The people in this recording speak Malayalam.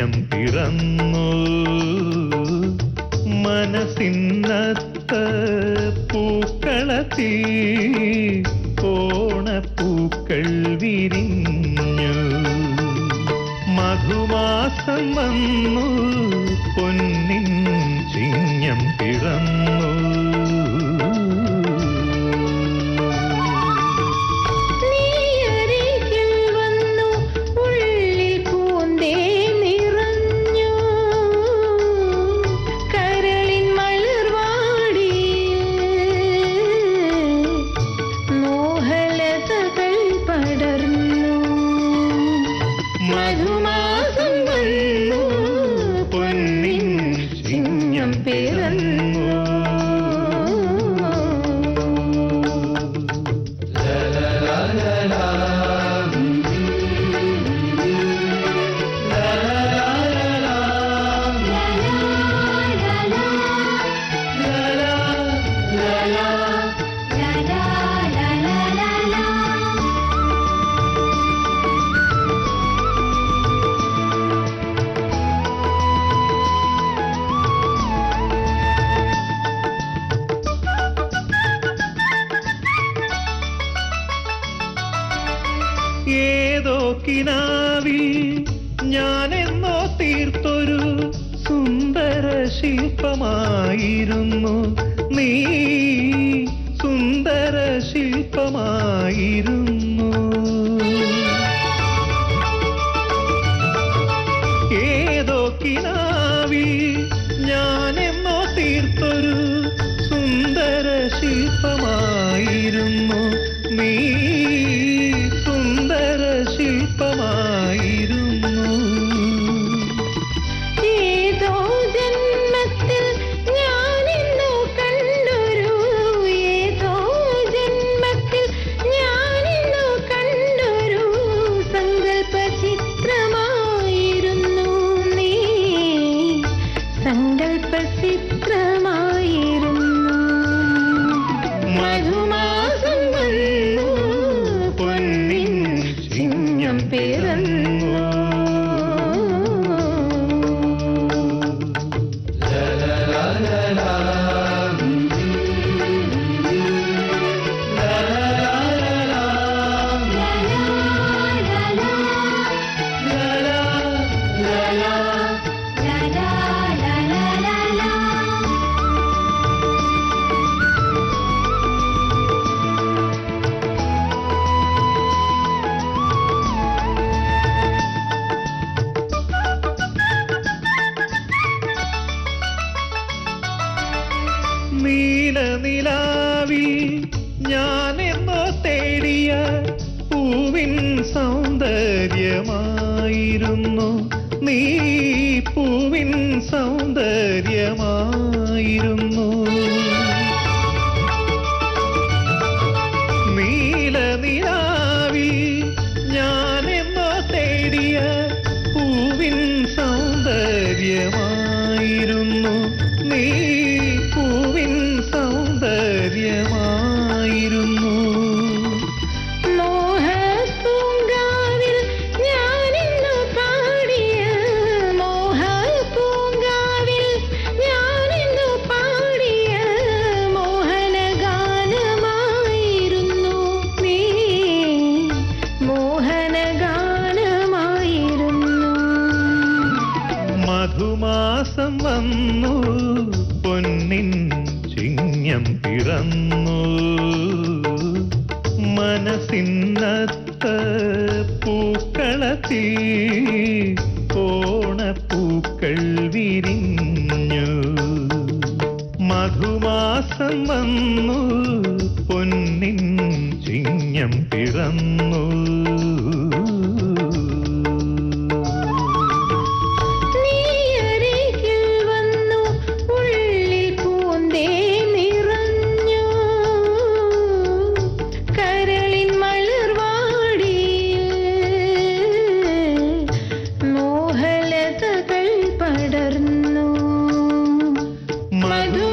ചിങ്ങം പിറന്നു മനസ്സിന്നത്ത പൂക്കളത്തിൽ ഓണപ്പൂക്കൾ വിരിഞ്ഞു മധുമാസം വന്നു പൊന്നിൻ ചിങ്ങം പിറന്നു നീ അരികിൽ വന്നു ഉള്ളിൽ പൂന്തേ നിറഞ്ഞു കരളിൻ മലർവാടിയിൽ മോഹലതകൾ പടർന്നു മധുമാസം വന്നു പൊന്നിൻ ചിങ്ങം പിറന്നു ഏതോ കിനാവിൽ ഞാനെന്നോ തീർത്തൊരു സുന്ദര ശില്പമായിരുന്നു നീ സുന്ദര ശില്പമായിരുന്നു ഏതോ കിനാവിൽ ഞാനെന്നോ തീർത്തൊരു സുന്ദര ശില്പമായിരുന്നു നീ സുന്ദര ശില്പമായിരുന്നു ഏതോ ജന്മത്തിൽ ഞാനിന്നു കണ്ടൊരു ഏതോ ജന്മത്തിൽ ഞാനിന്നു കണ്ടൊരു സങ്കല്പ ചിത്രമായിരുന്നു നീ സങ്കല്പ ചിത്രമായിരുന്നു മധുമാസം വന്നു പൊന്നിൻ ചിങ്ങം പിറന്നു നീലനിലാവിൽ ഞാനെന്നോ തേടിയ പൂവിൻ സൗന്ദര്യമായിരുന്നു നീ പൂവിൻ സൗന്ദര്യമായിരുന്നു നീലനിലാവിൽ ഞാനെന്നോ തേടിയ പൂവിൻ സൗന്ദര്യമായിരുന്നു നീ പൂവിൻ സൗന്ദര്യമായിരുന്നു മോഹപൂങ്കാവിൽ ഞാനിന്നു പാടിയ മോഹപൂങ്കാവിൽ ഞാനിന്നു പാടിയ മോഹനഗാനമായിരുന്നു നീ മോഹനഗാനമായിരുന്നു മധുമാസം വന്നു പൊന്നിൻ ചിങ്ങം പിറന്നു മനസ്സിന്നത്ത പൂക്കളത്തിൽ ഓണപ്പൂക്കൾ വിരിഞ്ഞു മധുമാസം വന്നു പൊന്നിൻ ചിങ്ങം പിറന്നു നീ അരികിൽ വന്നു ഉള്ളിൽ പൂന്തേ നിറഞ്ഞു കരളിൻ മലർവാടിയിൽ മോഹലതകൾ പടർന്നു മധു